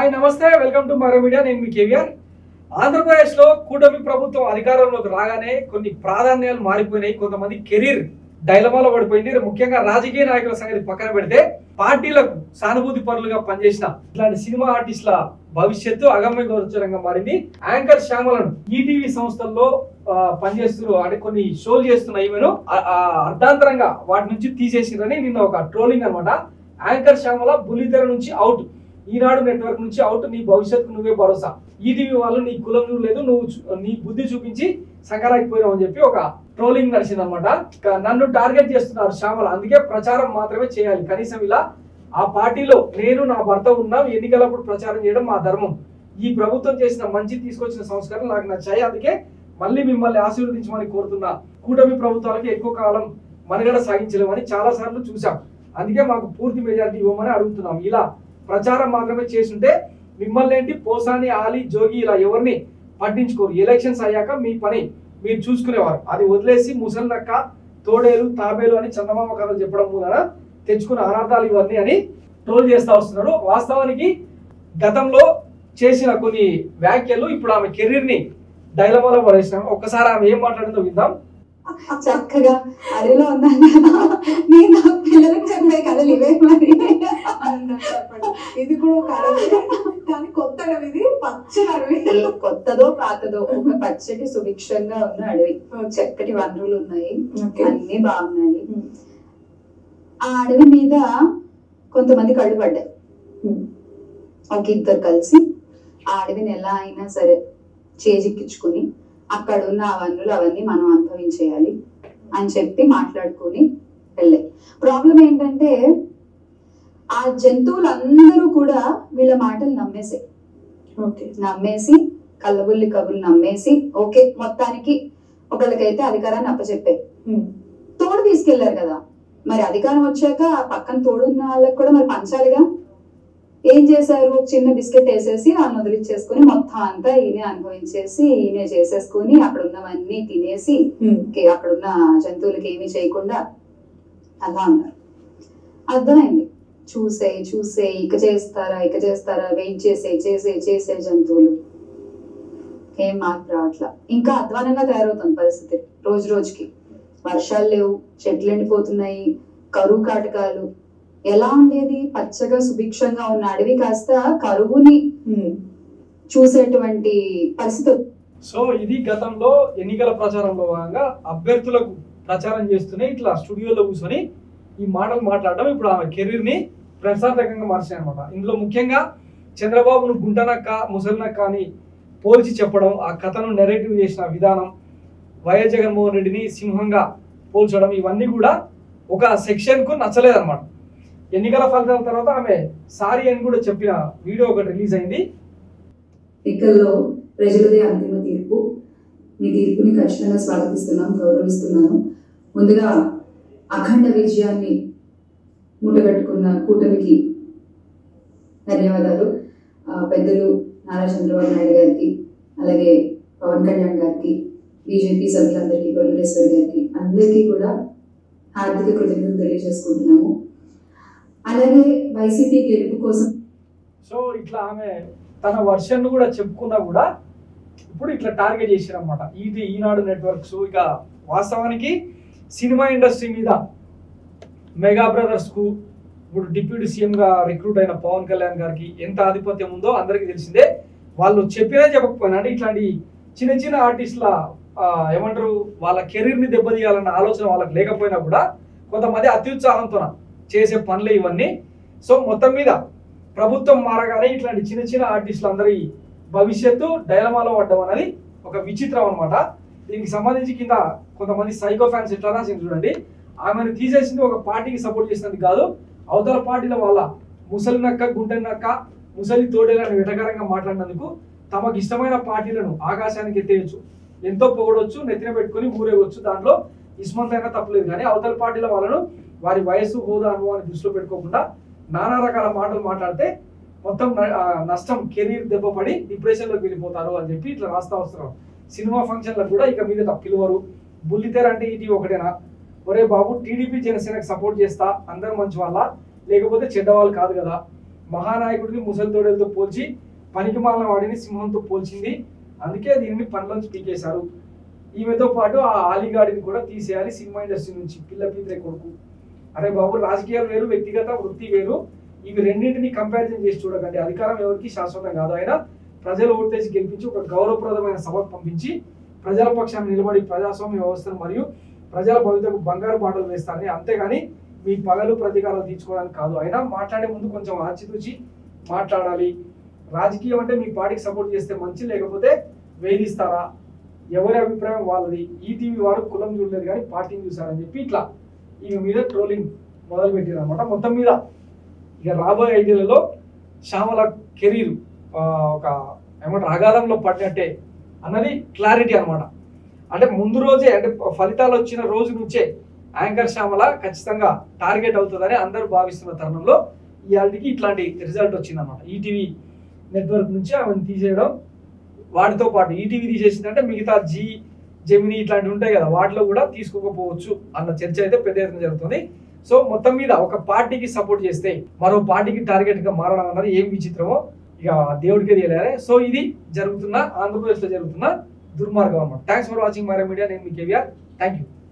hi నమస్తే welcome to మరో media నేను మీ కేవీఆర్ ఆంధ్రప్రదేశ్లో కూటమి ప్రభుత్వం అధికారంలోకి రాగానే కొన్ని ప్రాధాన్యాలు మారిపోయినాయి కొంతమంది కెరీర్ డైలమాలో పడిపోయింది ముఖ్యంగా రాజకీయ నాయకుల సంగతి పక్కన పెడితే పార్టీలకు సానుభూతి పరులుగా పనిచేసిన ఇట్లాంటి సినిమా ఆర్టిస్టుల భవిష్యత్తు అగమ్య గోచరంగా మారింది యాంకర్ శ్యామలను ఈటీవీ సంస్థల్లో ఆ, పనిచేస్తున్నారు అంటే కొన్ని షోలు చేస్తున్న ఈమెను ఆ- ఆ అర్ధాంతరంగా వాటి నుంచి తీసేసిందని నిన్న ఒక ట్రోలింగ్ అన్నమాట యాంకర్ శ్యామల బుల్లితెర నుంచి అవుట్ ఈనాడు నెట్వర్క్ నుంచి అవుట్ నీ భవిష్యత్తుకు నువ్వే భరోసా ఈటీవీ వాళ్ళు నీ కులం నువ్వు లేదు నువ్వు చూ- నీ బుద్ధి చూపించి సంకరాకిపోయినావు అని చెప్పి ఒక ట్రోలింగ్ నడిచింది అనమాట నన్ను టార్గెట్ చేస్తున్నారు శ్యామల అందుకే ప్రచారం మాత్రమే చేయాలి కనీసం ఇలా ఆ పార్టీలో నేను నా భర్త ఉన్నాం ఎన్నికలప్పుడు ప్రచారం చేయడం మా ధర్మం ఈ ప్రభుత్వం చేసిన మంచి తీసుకొచ్చిన సంస్కరణ నాకు నచ్చాయి అందుకే మళ్ళీ మిమ్మల్ని ఆశీర్వదించమని కోరుతున్నా కూటమి ప్రభుత్వాలకి ఎక్కువ కాలం మనుగడ సాగించలేమని చాలా సార్లు చూసాం అందుకే మాకు పూర్తి మెజారిటీ ఇవ్వమని అడుగుతున్నాం ఇలా ప్రచారం మాత్రమే చేస్తుంటే మిమ్మల్ని ఏంటి పోసాని ఆలి జోగి ఇలా ఎవరిని పట్టించుకోరు ఎలక్షన్స్ అయ్యాక మీ పని మీరు చూసుకునేవారు అది వదిలేసి ముసలినక్క తోడేలు తాబేలు అని చందమామ కథలు చెప్పడం మూలన తెచ్చుకున్న అనార్థాలు ఇవన్నీ అని ట్రోల్ చేస్తా వస్తున్నారు వాస్తవానికి గతంలో చేసిన కొన్ని వ్యాఖ్యలు ఇప్పుడు ఆమె కెరీర్ ని డైలమాలో పడేసినాం ఒక్కసారి ఆమె ఏం మాట్లాడిందో విందాం చక్కగా అడవిలో ఉన్నాను కదా నేను నా పిల్లలకు చెప్పే కథలు ఇవే మరి ఇది కూడా ఒక అడవి కానీ కొత్త అడవి ఇది పచ్చని అడవి కొత్తదో పాతదో ఒక పచ్చటి సుభిక్షంగా ఉన్న అడవి చక్కటి వనరులు ఉన్నాయి అన్ని బాగున్నాయి ఆ అడవి మీద కొంతమంది కళ్ళు పడ్డాయి ఒక ఇద్దరు కలిసి ఆ అడవిని ఎలా అయినా సరే చేజిక్కించుకుని అక్కడ ఉన్న ఆ వనరులు అవన్నీ మనం అనుభవించేయాలి అని చెప్పి మాట్లాడుకుని వెళ్ళాయి ప్రాబ్లం ఏంటంటే ఆ జంతువులందరూ కూడా వీళ్ళ మాటలు నమ్మేసాయి ఓకే నమ్మేసి కళ్ళబుల్లి కబుర్లు నమ్మేసి ఓకే మొత్తానికి ఒకళ్ళకైతే అధికారాన్ని అప్పచెప్పాయి తోడు తీసుకెళ్లారు కదా మరి అధికారం వచ్చాక ఆ పక్కన తోడున్న వాళ్ళకి కూడా మరి పంచాలిగా ఏం చేశారు ఒక చిన్న బిస్కెట్ వేసేసి వాళ్ళని వదిలిచ్చేసుకుని మొత్తం అంతా ఈయనే అనుభవించేసి ఈయనే చేసేసుకుని అక్కడ ఉన్నవన్నీ తినేసి కే- అక్కడున్న జంతువులకి ఏమీ చేయకుండా అలా అన్నారు అర్థమైంది చూసే చూసే ఇక చేస్తారా ఇక చేస్తారా వెయిట్ చేసే చేసే చేసే జంతువులు ఏం మార్పు రావట్లా ఇంకా అధ్వానంగా తయారవుతుంది పరిస్థితి రోజు రోజుకి వర్షాలు లేవు చెట్లు ఎండిపోతున్నాయి కరువు కాటకాలు ఎలా ఉండేది పచ్చగా సుభిక్షంగా ఉన్న అడవి కాస్త కరువుని చూసేటువంటి పరిస్థితి సో ఇది గతంలో ఎన్నికల ప్రచారంలో భాగంగా అభ్యర్థులకు ప్రచారం చేస్తూనే ఇట్లా స్టూడియోలో కూర్చొని ఈ మాటలు మాట్లాడడం ఇప్పుడు ఆమె కెరీర్ ని ప్రసాదకంగా మార్చాయి అనమాట ఇందులో ముఖ్యంగా చంద్రబాబును గుంటనక్క ముసలినక్క అని పోల్చి చెప్పడం ఆ కథను నెరేటివ్ చేసిన విధానం వైఎస్ జగన్మోహన్ రెడ్డిని సింహంగా పోల్చడం ఇవన్నీ కూడా ఒక సెక్షన్ కు నచ్చలేదన్నమాట ఎన్నికల ఫలితాల తర్వాత ఆమె సారీ అని కూడా చెప్పిన వీడియో ఒకటి రిలీజ్ అయింది ఎన్నికల్లో ప్రజలదే అంతిమ తీర్పు మీ తీర్పుని ఖచ్చితంగా స్వాగతిస్తున్నాం గౌరవిస్తున్నాను ముందుగా అఖండ విజయాన్ని మూటగట్టుకున్న కూటమికి ధన్యవాదాలు ఆ, పెద్దలు నారా చంద్రబాబు నాయుడు గారికి అలాగే పవన్ కళ్యాణ్ గారికి బీజేపీ సభ్యులందరికీ గొల్లరేశ్వరి గారికి అందరికీ కూడా హార్దిక కృతజ్ఞతలు తెలియజేసుకుంటున్నాము అలాగే వైసీపీ గెలుపు కోసం సో ఇట్లా ఆమె తన వర్షన్ కూడా చెప్పుకున్నా కూడా ఇప్పుడు ఇట్లా టార్గెట్ చేశారు అనమాట ఇది ఈనాడు నెట్వర్క్స్ ఇక వాస్తవానికి సినిమా ఇండస్ట్రీ మీద మెగా బ్రదర్స్ కు ఇప్పుడు డిప్యూటీ సీఎం గా రిక్రూట్ అయిన పవన్ కళ్యాణ్ గారికి ఎంత ఆధిపత్యం ఉందో అందరికీ తెలిసిందే వాళ్ళు చెప్పినా చెప్పకపోయినా అంటే ఇట్లాంటి చిన్న చిన్న ఆర్టిస్టుల ఆ, ఏమంటారు వాళ్ళ కెరీర్ ని దెబ్బతీయాలన్న ఆలోచన వాళ్ళకి లేకపోయినా కూడా కొంతమంది అత్యుత్సాహంతో చేసే పనులు ఇవన్నీ సో మొత్తం మీద ప్రభుత్వం మారగానే ఇట్లాంటి చిన్న చిన్న ఆర్టిస్టులు అందరి భవిష్యత్తు డైలమాలో పడ్డం అనేది ఒక విచిత్రం అన్నమాట దీనికి సంబంధించి కింద కొంతమంది సైకో ఫ్యాన్స్ ఎట్లా రాసింది చూడండి ఆమెను తీసేసింది ఒక పార్టీకి సపోర్ట్ చేసినందుకు కాదు అవతల పార్టీల వాళ్ళ ముసలి నక్క గుంటె నక్క ముసలి తోడేలను వెటకారంగా మాట్లాడినందుకు తమకు ఇష్టమైన పార్టీలను ఆకాశానికి ఎత్తేయచ్చు ఎంతో పొగడొచ్చు నెత్తిన పెట్టుకొని ఊరేగొచ్చు దాంట్లో ఇస్మంత్ అయినా తప్పలేదు కానీ అవతల పార్టీల వాళ్ళను వారి వయసు హోదా అనుభవాన్ని దృష్టిలో పెట్టుకోకుండా నానా రకాల మాటలు మాట్లాడితే మొత్తం న- ఆ, నష్టం కెరీర్ దెబ్బపడి డిప్రెషన్ లోకి వెళ్ళిపోతారు అని చెప్పి ఇట్లా రాస్తా వస్తున్నారు సినిమా ఫంక్షన్లకు కూడా ఇక మీద పిలువరు బుల్లితెర అంటే ఇది ఒకటేనా ఒరే బాబు టీడీపీ జనసేనకు సపోర్ట్ చేస్తా అందరూ మంచి వాళ్ళ లేకపోతే చెడ్డవాళ్ళు కాదు కదా మహానాయకుడిని ముసలి తోడేలతో పోల్చి పనికిమాలిన వాడిని సింహంతో పోల్చింది అందుకే దీనిని పనిలోంచి పీకేశారు ఈమెతో పాటు ఆ ఆలిగాడిని కూడా తీసేయాలి సినిమా ఇండస్ట్రీ నుంచి పిల్ల పీతరే కొడుకు అరే బాబు రాజకీయాలు వేరు వ్యక్తిగత వృత్తి వేరు ఇవి రెండింటిని కంపారిజన్ చేసి చూడకండి అధికారం ఎవరికి శాశ్వతం కాదు అయినా ప్రజలు ఓటేసి గెలిపించి ఒక గౌరవప్రదమైన సభకు పంపించి ప్రజల పక్షాన్ని నిలబడి ప్రజాస్వామ్య వ్యవస్థను మరియు ప్రజల భవితకు బంగారు బాటలు వేస్తారని అంతేగాని మీ పగలు ప్రతీకారాలు తీర్చుకోవడానికి కాదు అయినా మాట్లాడే ముందు కొంచెం ఆచితూచి మాట్లాడాలి రాజకీయం అంటే మీ పార్టీకి సపోర్ట్ చేస్తే మంచి లేకపోతే వేధిస్తారా ఎవరి అభిప్రాయం వాళ్ళది ఈ టీవీ వారు కులం చూడలేదు కానీ పార్టీని చూసారని చెప్పి ఇట్లా ఈమె మీద ట్రోలింగ్ మొదలు పెట్టారు అనమాట మొత్తం మీద ఇక రాబోయే ఐదేళ్లలో శ్యామల కెరీర్ ఒక ఏమంటారు అగాధంలో పడినట్టే అన్నది క్లారిటీ అన్నమాట అంటే ముందు రోజే అంటే ఫలితాలు వచ్చిన రోజు నుంచే యాంకర్ శ్యామల ఖచ్చితంగా టార్గెట్ అవుతుందని అందరూ భావిస్తున్న తరుణంలో ఇవాళకి ఇట్లాంటి రిజల్ట్ వచ్చింది అనమాట ఈటీవీ నెట్వర్క్ నుంచి ఆమెను తీసేయడం వాటితో పాటు ఈటీవీ తీసేసిందంటే మిగతా జీ జెమిని ఇట్లాంటివి ఉంటాయి కదా వాటిలో కూడా తీసుకోకపోవచ్చు అన్న చర్చ అయితే పెద్ద ఎత్తున జరుగుతుంది సో మొత్తం మీద ఒక పార్టీకి సపోర్ట్ చేస్తే మరో పార్టీకి టార్గెట్ గా మారడం అన్నది ఏం విచిత్రమో ఇక దేవుడికే తెలియాలి సో ఇది జరుగుతున్న ఆంధ్రప్రదేశ్లో జరుగుతున్న దుర్మార్గం అనమాట thanks for watching my media నేను మీ కేవీఆర్ థ్యాంక్ యూ